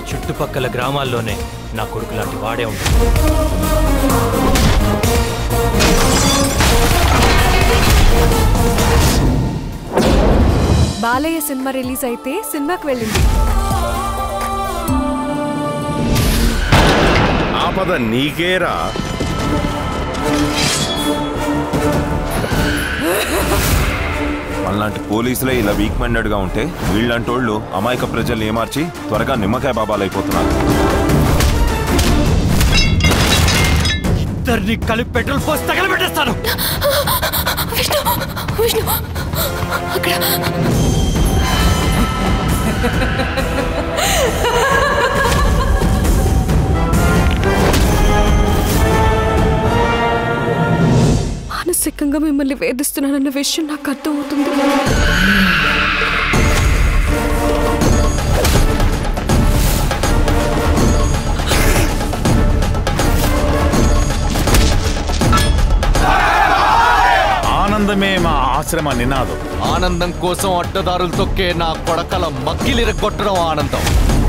చుట్టుపక్కల గ్రామాల్లోనే నా కొడుకు లాంటి వాడే ఉంటాడు బాలయ్య సినిమా రిలీజ్ అయితే సినిమాకి వెళ్ళింది ఆపద నీకేరా మనలాంటి పోలీసులే ఇలా వీక్ మైండెడ్ గా ఉంటే వీళ్ళంటోళ్ళు అమాయక ప్రజల్ని ఏమార్చి త్వరగా నిమ్మకాయ బాబాలైపోతున్నారు ఇద్దరిని కలిపి పెట్రోల్ పోసి తగలబెట్టేస్తాను విష్ణు విష్ణు అక్కడ మానసికంగా మిమ్మల్ని వేధిస్తున్నానన్న విషయం నాకు అర్థమవుతుంది ఆనందమే మా ఆశ్రమ నినాదం ఆనందం కోసం అడ్డదారులు తొక్కే నా కొడకల మక్కిలిరగొట్టడం ఆనందం